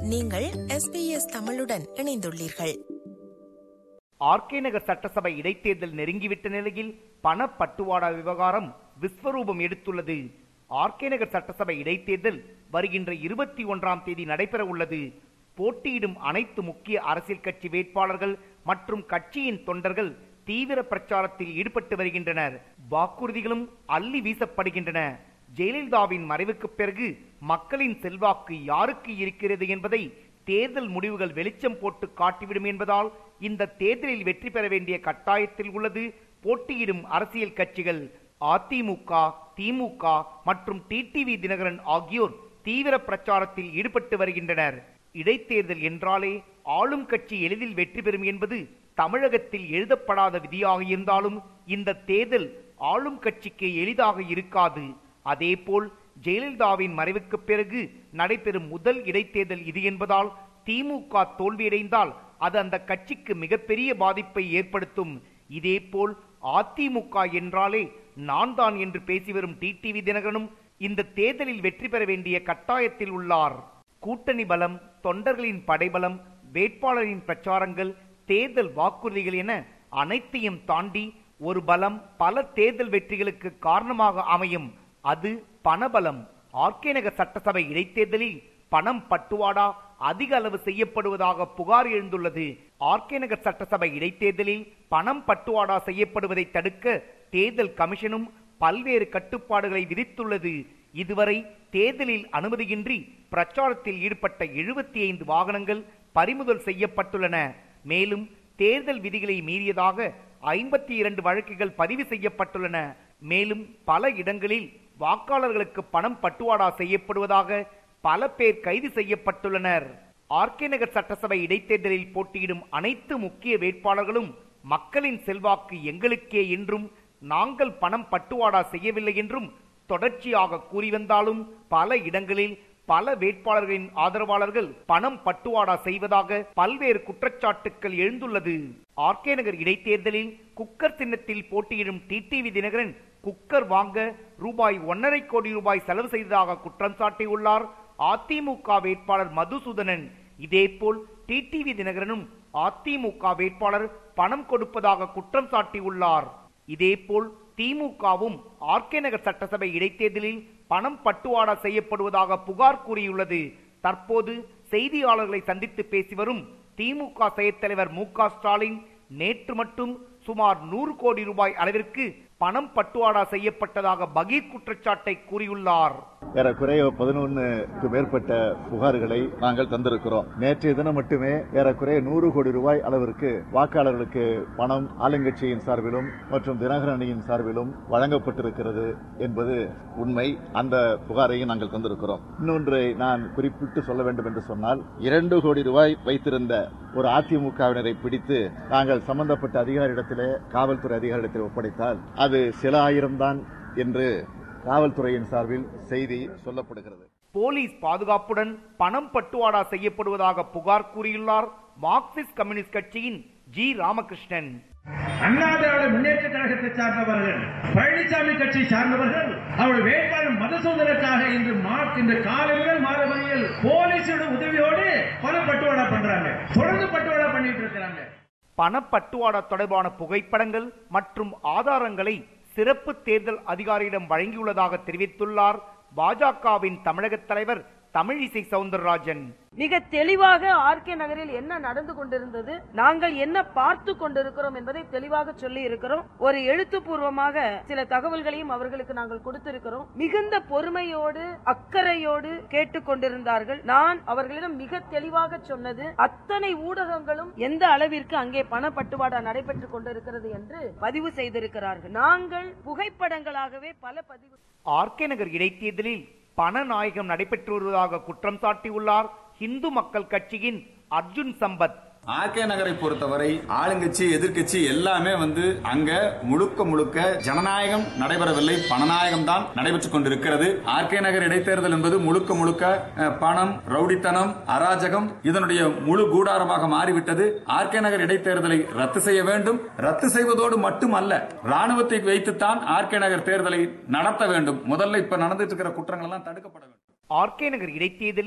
நீங்கள் எஸ்பிஎஸ் தமிழுடன் இணைந்துள்ளீர்கள் ஆர்கே நகர் சட்டசபை இடைத்தேர்தல் நெருங்கிவிட்ட நிலையில் பணப்பட்டுவாடா விவகாரம் விஸ்வரூபம் எடுத்துள்ளது ஆர்கே நகர் சட்டசபை இடைத்தேர்தல் வருகின்ற இருபத்தி ஒன்றாம் தேதி நடைபெற உள்ளது போட்டியிடும் அனைத்து முக்கிய அரசியல் கட்சி வேட்பாளர்கள் மற்றும் கட்சியின் தொண்டர்கள் தீவிர பிரச்சாரத்தில் ஈடுபட்டு வருகின்றனர் வாக்குறுதிகளும் அள்ளி வீசப்படுகின்றன ஜெயலலிதாவின் மறைவுக்கு பிறகு மக்களின் செல்வாக்கு யாருக்கு இருக்கிறது என்பதை தேர்தல் முடிவுகள் வெளிச்சம் போட்டு காட்டிவிடும் என்பதால் இந்த தேர்தலில் வெற்றி பெற வேண்டிய கட்டாயத்தில் உள்ளது போட்டியிடும் அரசியல் கட்சிகள் அதிமுக திமுக மற்றும் டிடிவி தினகரன் ஆகியோர் தீவிர பிரச்சாரத்தில் ஈடுபட்டு வருகின்றனர் இடைத்தேர்தல் என்றாலே ஆளும் கட்சி எளிதில் வெற்றி பெறும் என்பது தமிழகத்தில் எழுதப்படாத விதியாக இருந்தாலும் இந்த தேர்தல் ஆளும் கட்சிக்கு எளிதாக இருக்காது அதேபோல் ஜெயலலிதாவின் மறைவுக்கு பிறகு நடைபெறும் முதல் இடைத்தேர்தல் இது என்பதால் திமுக தோல்வியடைந்தால் அது அந்த கட்சிக்கு மிகப்பெரிய பாதிப்பை ஏற்படுத்தும் இதேபோல் அதிமுக என்றாலே நான் தான் என்று பேசி வரும் டிடிவி தினகரனும் இந்த தேர்தலில் வெற்றி பெற வேண்டிய கட்டாயத்தில் உள்ளார் கூட்டணி பலம் தொண்டர்களின் படைபலம் வேட்பாளரின் பிரச்சாரங்கள் தேர்தல் வாக்குறுதிகள் என அனைத்தையும் தாண்டி ஒரு பலம் பல தேர்தல் வெற்றிகளுக்கு காரணமாக அமையும் அது பணபலம் ஆர்கே நகர் சட்டசபை இடைத்தேர்தலில் பணம் பட்டுவாடா அதிக அளவு செய்யப்படுவதாக புகார் எழுந்துள்ளது ஆர்கே நகர் சட்டசபை இடைத்தேர்தலில் பணம் பட்டுவாடா செய்யப்படுவதை தடுக்க தேர்தல் கமிஷனும் பல்வேறு கட்டுப்பாடுகளை விதித்துள்ளது இதுவரை தேர்தலில் அனுமதியின்றி பிரச்சாரத்தில் ஈடுபட்ட எழுபத்தி ஐந்து வாகனங்கள் பறிமுதல் செய்யப்பட்டுள்ளன மேலும் தேர்தல் விதிகளை மீறியதாக ஐம்பத்தி இரண்டு வழக்குகள் பதிவு செய்யப்பட்டுள்ளன மேலும் பல இடங்களில் வாக்காளர்களுக்கு பணம் பட்டுவாடா செய்யப்படுவதாக பல பேர் கைது செய்யப்பட்டுள்ளனர் ஆர்கே நகர் சட்டசபை இடைத்தேர்தலில் போட்டியிடும் அனைத்து முக்கிய வேட்பாளர்களும் மக்களின் செல்வாக்கு எங்களுக்கே என்றும் நாங்கள் பணம் பட்டுவாடா செய்யவில்லை என்றும் தொடர்ச்சியாக கூறி வந்தாலும் பல இடங்களில் பல வேட்பாளர்களின் ஆதரவாளர்கள் பணம் பட்டுவாடா செய்வதாக பல்வேறு குற்றச்சாட்டுக்கள் எழுந்துள்ளது ஆர்கே நகர் இடைத்தேர்தலில் குக்கர் சின்னத்தில் போட்டியிடும் டிடிவி தினகரன் குக்கர் வாங்க ரூபாய் ஒன்னரை கோடி ரூபாய் செலவு செய்ததாக குற்றம் சாட்டியுள்ளார் அதிமுக வேட்பாளர் மதுசூதனன் இதேபோல் டிடிவி தினகரனும் அதிமுக வேட்பாளர் பணம் கொடுப்பதாக குற்றம் சாட்டியுள்ளார் இதேபோல் திமுகவும் ஆர்கே நகர் சட்டசபை இடைத்தேர்தலில் பணம் பட்டுவாடா செய்யப்படுவதாக புகார் கூறியுள்ளது தற்போது செய்தியாளர்களை சந்தித்து பேசி வரும் திமுக செயற் தலைவர் மு க ஸ்டாலின் நேற்று மட்டும் சுமார் நூறு கோடி ரூபாய் அளவிற்கு பணம் பட்டுவாடா செய்யப்பட்டதாக பகீர் குற்றச்சாட்டை கூறியுள்ளார் ஏறக்குறைய பதினொன்னுக்கு மேற்பட்ட புகார்களை நாங்கள் தந்திருக்கிறோம் நேற்றைய தினம் மட்டுமே ஏறக்குறைய நூறு கோடி ரூபாய் அளவிற்கு வாக்காளர்களுக்கு பணம் ஆளுங்கட்சியின் சார்பிலும் மற்றும் தினகரன் அணியின் சார்பிலும் வழங்கப்பட்டிருக்கிறது என்பது உண்மை அந்த புகாரையும் நாங்கள் தந்திருக்கிறோம் இன்னொன்றை நான் குறிப்பிட்டு சொல்ல வேண்டும் என்று சொன்னால் இரண்டு கோடி ரூபாய் வைத்திருந்த ஒரு அதிமுகவினரை பிடித்து நாங்கள் சம்பந்தப்பட்ட அதிகாரியிடத்திலே காவல்துறை அதிகாரியிடத்தில் ஒப்படைத்தால் அது சில ஆயிரம் தான் என்று காவல்துறையின் சார்பில் செய்தி சொல்லப்படுகிறது போலீஸ் பாதுகாப்புடன் பணம் பட்டுவாடா செய்யப்படுவதாக புகார் கூறியுள்ளார் மார்க்சிஸ்ட் கம்யூனிஸ்ட் கட்சியின் ஜி ராமகிருஷ்ணன் அண்ணா திராவிட முன்னேற்ற கழகத்தை சார்ந்தவர்கள் பழனிசாமி கட்சி சார்ந்தவர்கள் அவருடைய வேட்பாளர் மதசூதனுக்காக இன்று மார்க் இன்று காலை முதல் மாத வரையில் போலீஸோட உதவியோடு பண பட்டுவாடா பண்றாங்க தொடர்ந்து பட்டுவாடா பண்ணிட்டு இருக்கிறாங்க பணப்பட்டுவாடா தொடர்பான புகைப்படங்கள் மற்றும் ஆதாரங்களை சிறப்பு தேர்தல் அதிகாரியிடம் வழங்கியுள்ளதாக தெரிவித்துள்ளார் பாஜகவின் தமிழக தலைவர் தமிழிசை சவுந்தரராஜன் மிக தெளிவாக ஆர்கே நகரில் என்ன நடந்து கொண்டிருந்தது நாங்கள் என்ன பார்த்து கொண்டிருக்கிறோம் என்பதை தெளிவாக சொல்லி இருக்கிறோம் ஒரு எழுத்துப்பூர்வமாக சில தகவல்களையும் அவர்களுக்கு நாங்கள் கொடுத்திருக்கிறோம் மிகுந்த பொறுமையோடு அக்கறையோடு கேட்டுக் கொண்டிருந்தார்கள் நான் அவர்களிடம் மிக தெளிவாக சொன்னது அத்தனை ஊடகங்களும் எந்த அளவிற்கு அங்கே பணப்பட்டுவாடா நடைபெற்றுக் கொண்டிருக்கிறது என்று பதிவு செய்திருக்கிறார்கள் நாங்கள் புகைப்படங்களாகவே பல பதிவு ஆர்கே நகர் இடைத்தேர்தலில் பணநாயகம் நடைபெற்று வருவதாக குற்றம் சாட்டியுள்ளார் இந்து மக்கள் கட்சியின் அர்ஜுன் சம்பத் ஆர்கே நகரை பொறுத்தவரை ஆளுங்கட்சி எதிர்க்கட்சி எல்லாமே வந்து அங்க முழுக்க முழுக்க ஜனநாயகம் நடைபெறவில்லை பணநாயகம் தான் நடைபெற்றுக் கொண்டிருக்கிறது ஆர்கே நகர் இடைத்தேர்தல் என்பது முழுக்க முழுக்க அஹ், பணம் ரவுடித்தனம் அராஜகம் இதனுடைய முழு கூடாரமாக மாறிவிட்டது ஆர்கே நகர் இடைத்தேர்தலை ரத்து செய்ய வேண்டும் ரத்து செய்வதோடு மட்டுமல்ல ராணுவத்தை வைத்துத்தான் ஆர்கே நகர் தேர்தலை நடத்த வேண்டும் முதல்ல இப்ப நடந்துட்டு இருக்கிற குற்றங்கள் எல்லாம் தடுக்கப்பட வேண்டும் ஆர்கே நகர் இடைத்தேர்தலில்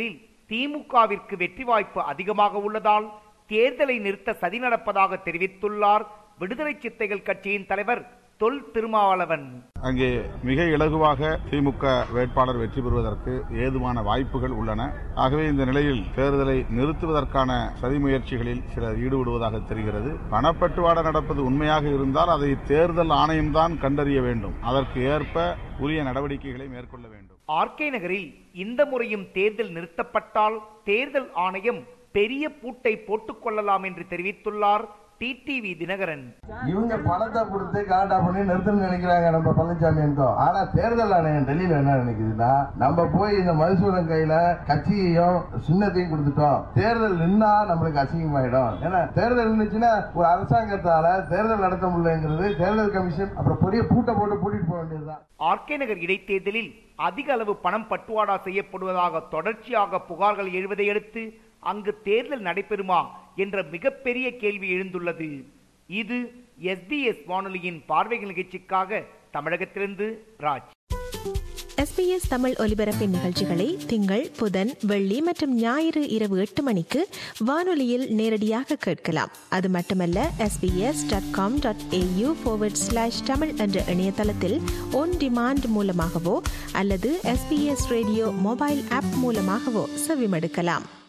திமுகவிற்கு வெற்றி வாய்ப்பு அதிகமாக உள்ளதால் தேர்தலை நிறுத்த சதி நடப்பதாக தெரிவித்துள்ளார் விடுதலை சித்தைகள் கட்சியின் தலைவர் தொல் திருமாவளவன் அங்கே மிக இலகுவாக திமுக வேட்பாளர் வெற்றி பெறுவதற்கு ஏதுவான வாய்ப்புகள் உள்ளன ஆகவே இந்த நிலையில் தேர்தலை நிறுத்துவதற்கான சதி முயற்சிகளில் சிலர் ஈடுபடுவதாக தெரிகிறது பணப்பட்டுவாடா நடப்பது உண்மையாக இருந்தால் அதை தேர்தல் ஆணையம்தான் கண்டறிய வேண்டும் அதற்கு ஏற்ப உரிய நடவடிக்கைகளை மேற்கொள்ள வேண்டும் ஆர்கே நகரில் இந்த முறையும் தேர்தல் நிறுத்தப்பட்டால் தேர்தல் ஆணையம் பெரிய பூட்டை போட்டுக் கொள்ளலாம் என்று தெரிவித்துள்ளார் டிடிவி தினகரன் இவங்க பணத்தை கொடுத்து காண்டா பண்ணி நிறுத்தணும்னு நினைக்கிறாங்க நம்ம பழனிசாமி இருக்கோம் ஆனா தேர்தல் ஆணையம் டெல்லியில என்ன நினைக்குதுன்னா நம்ம போய் இந்த மதுசூதன் கையில கட்சியையும் சின்னத்தையும் கொடுத்துட்டோம் தேர்தல் நின்னா நம்மளுக்கு அசிங்கமாயிடும் ஏன்னா தேர்தல் நின்றுச்சுன்னா ஒரு அரசாங்கத்தால தேர்தல் நடத்த முடியலங்கிறது தேர்தல் கமிஷன் அப்புறம் பெரிய பூட்டை போட்டு பூட்டிட்டு போக வேண்டியதுதான் ஆர்கே நகர் இடைத்தேர்தலில் அதிக அளவு பணம் பட்டுவாடா செய்யப்படுவதாக தொடர்ச்சியாக புகார்கள் எழுவதை அடுத்து அங்கு தேர்தல் நடைபெறுமா என்ற மிகப்பெரிய கேள்வி எழுந்துள்ளது இது எஸ்பிஎஸ் வானொலியின் பார்வைகள் நிகழ்ச்சிக்காக தமிழகத்திலிருந்து ராஜ் எஸ்பிஎஸ் தமிழ் ஒலிபரப்பின் நிகழ்ச்சிகளை திங்கள் புதன் வெள்ளி மற்றும் ஞாயிறு இரவு எட்டு மணிக்கு வானொலியில் நேரடியாக கேட்கலாம் அது மட்டுமல்ல SBS dot com dot AU slash Tamil என்ற இணையதளத்தில் ஒன் டிமாண்ட் மூலமாகவோ அல்லது எஸ்பிஎஸ் ரேடியோ மொபைல் ஆப் மூலமாகவோ செவிமடுக்கலாம்